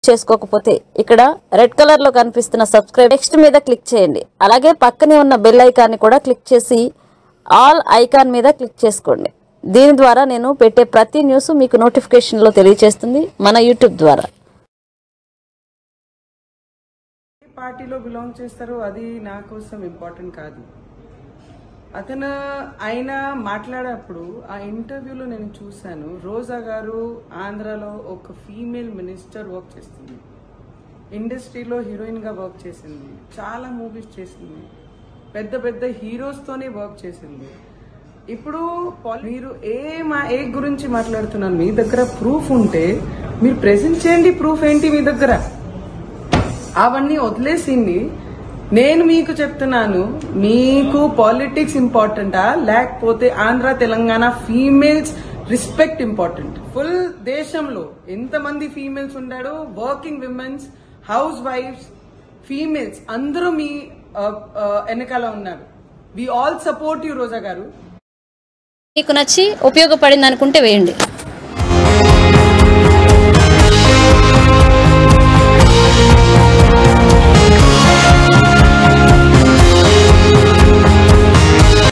చేసుకోకపోతే ఇక్కడ red colour లో కనిపిస్తున్న సబ్స్క్రైబ్ నెక్స్ట్ మీద క్లిక్ చేయండి అలాగే పక్కనే ఉన్న బెల్ ఐకాన్ని కూడా క్లిక్ చేసి ఆల్ ఐకాన్ మీద క్లిక్ చేసుకోండి దీని ద్వారా నేను పెట్టే ప్రతి న్యూస్ మీకు నోటిఫికేషన్లో తెలియజేస్తుంది మన యూట్యూబ్ ద్వారా ఏ పార్టీలో బిలాంగ్ చేస్తారో అది నా కోసం ఇంపార్టెంట్ కాదు అతను ఆయన మాట్లాడేటప్పుడు ఆ ఇంటర్వ్యూలో నేను చూశాను రోజా గారు ఆంధ్రాలో ఒక ఫీమేల్ మినిస్టర్ వర్క్ చేస్తుంది ఇండస్ట్రీలో హీరోయిన్ గా వర్క్ చేసింది చాలా మూవీస్ చేసింది పెద్ద పెద్ద హీరోస్ తోనే వర్క్ చేసింది ఇప్పుడు పాల్- మీరు ఏ మా ఏ గురించి మాట్లాడుతున్నారు మీ దగ్గర ప్రూఫ్ ఉంటే మీరు ప్రెజెంట్ చేయండి ప్రూఫ్ ఏంటి మీ దగ్గర అవన్నీ వదిలేసింది నేను మీకు చెప్తున్నాను మీకు పాలిటిక్స్ ఇంపార్టెంటా లేకపోతే Andhra Telangana females respect important full దేశంలో ఎంతమంది ఫీమేల్స్ ఉండాడో వర్కింగ్ విమెన్స్ హౌస్ వైఫ్స్ ఫీమేల్స్ అందరూ మీ ఆ, ఆ, వెనకాల ఉన్నారు we all support you Roja garu మీకు నచ్చి ఉపయోగపడింది అనుకుంటే వేయండి